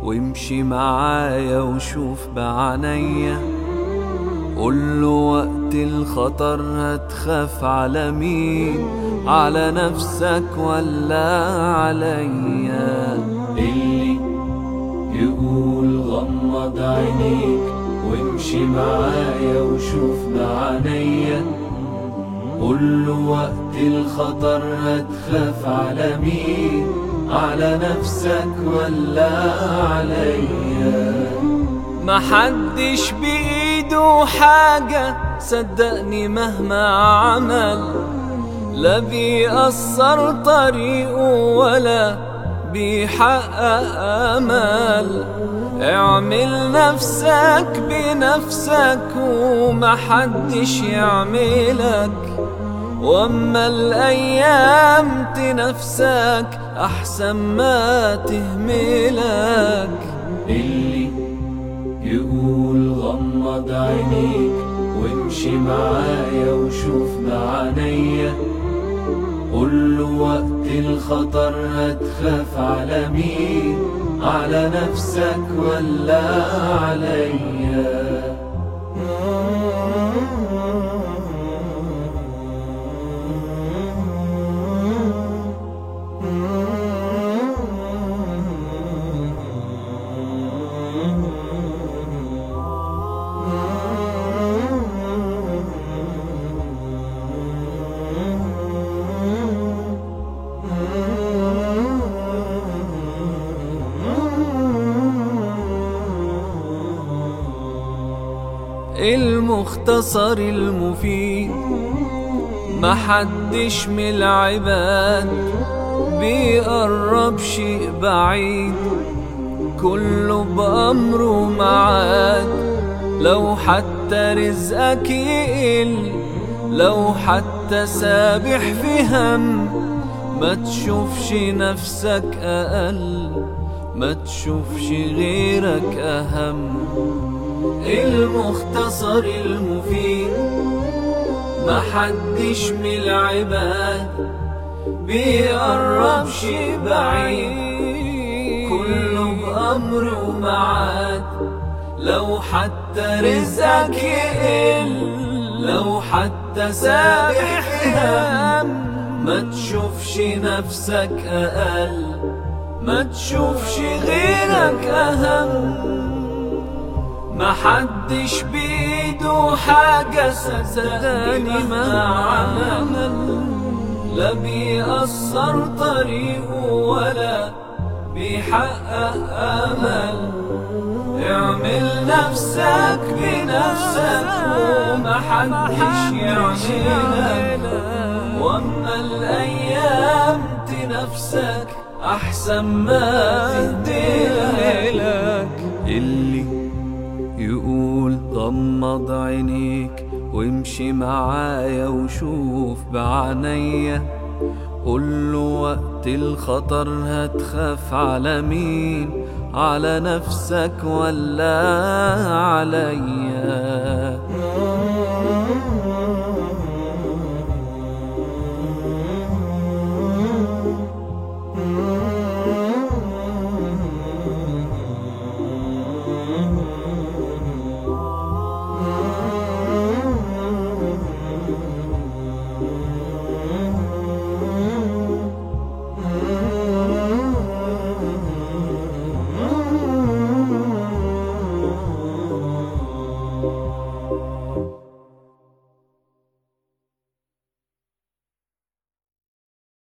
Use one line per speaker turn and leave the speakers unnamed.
وامشي معايا وشوف بعينيا قول له وقت الخطر هتخاف على مين على نفسك ولا عليا
اللي يقول غمض عينيك وامشي معايا وشوف بعينيا قول له وقت الخطر هتخاف على مين على نفسك ولا عليا
محدش بإيده حاجة صدقني مهما عمل لا بيأثر طريقه ولا بيحقق أمل اعمل نفسك بنفسك ومحدش يعملك واما الايام تنفسك احسن ما تهملك
اللي يقول غمض عينيك وامشي معايا وشوف بعينيا قول له وقت الخطر هتخاف على مين على نفسك ولا عليا
المختصر المفيد محدش من العباد بيقرب شيء بعيد كله بأمره معاد لو حتى رزقك يقل لو حتى سابح في هم ما تشوفش نفسك أقل ما تشوفش غيرك أهم المختصر المفيد محدش من العباد بيقرب شي بعيد كله بأمره معاد لو حتى رزقك يقل لو حتى سابح هم ما تشوفش نفسك أقل ما تشوفش غيرك أهم محدش بيده حاجة صدقني ما عمل لا بيأثر طريقه ولا بيحقق أمل اعمل نفسك بنفسك ومحدش يعملك واما الأيام تنفسك أحسن ما تهدلك اللي يقول غمض عينيك وامشي معايا وشوف بعينيا قول له وقت الخطر هتخاف على مين على نفسك ولا عليا